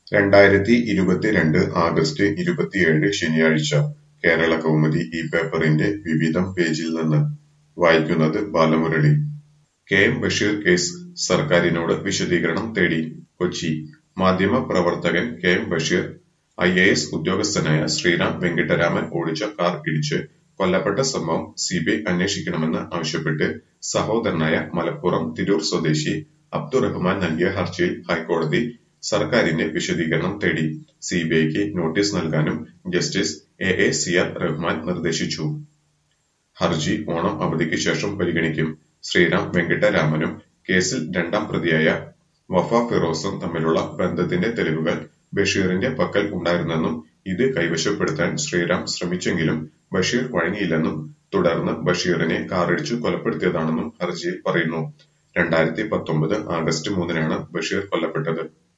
രണ്ടായിരത്തി ഇരുപത്തിരണ്ട് ആഗസ്റ്റ് ഇരുപത്തിയേഴ് ശനിയാഴ്ച കേരളകൗമുദി ഈ പേപ്പറിന്റെ വിവിധം പേജിൽ നിന്ന് വായിക്കുന്നത് Balamurali. K. M. Basheer case സർക്കാരിനോട് വിശദീകരണം തേടി കൊച്ചി മാധ്യമപ്രവർത്തകൻ K. M. Basheer I. A. S ഉദ്യോഗസ്ഥനായ ശ്രീറാം വെങ്കിട്ടരാമൻ ഓടിച്ച കാർ ഇടിച്ച് കൊല്ലപ്പെട്ട സംഭവം സിബിഐ അന്വേഷിക്കണമെന്ന് ആവശ്യപ്പെട്ട് സഹോദരനായ മലപ്പുറം തിരൂർ സ്വദേശി അബ്ദുറഹ്മാൻ നൽകിയ ഹർജിയിൽ ഹൈക്കോടതി സർക്കാരിന്റെ വിശദീകരണം തേടി. സിബിഐക്ക് നോട്ടീസ് നൽകാനും justice A. A. Ziyad Rahman നിർദ്ദേശിച്ചു. ഹർജി ഓണം അവധിക്ക് ശേഷം പരിഗണിക്കും. ശ്രീറാം വെങ്കിട്ടരാമനും കേസിൽ രണ്ടാം പ്രതിയായ വഫ ഫിറോസും തമ്മിലുള്ള ബന്ധത്തിന്റെ തെളിവുകൾ ബഷീറിന്റെ പക്കൽ ഉണ്ടായിരുന്നെന്നും ഇത് കൈവശപ്പെടുത്താൻ ശ്രീറാം ശ്രമിച്ചെങ്കിലും ബഷീർ വഴങ്ങിയില്ലെന്നും തുടർന്ന് ബഷീറിനെ കാറിടിച്ചു കൊലപ്പെടുത്തിയതാണെന്നും ഹർജിയിൽ പറയുന്നു. രണ്ടായിരത്തി പത്തൊമ്പത് ആഗസ്റ്റ് മൂന്നിനാണ് ബഷീർ കൊല്ലപ്പെട്ടത്.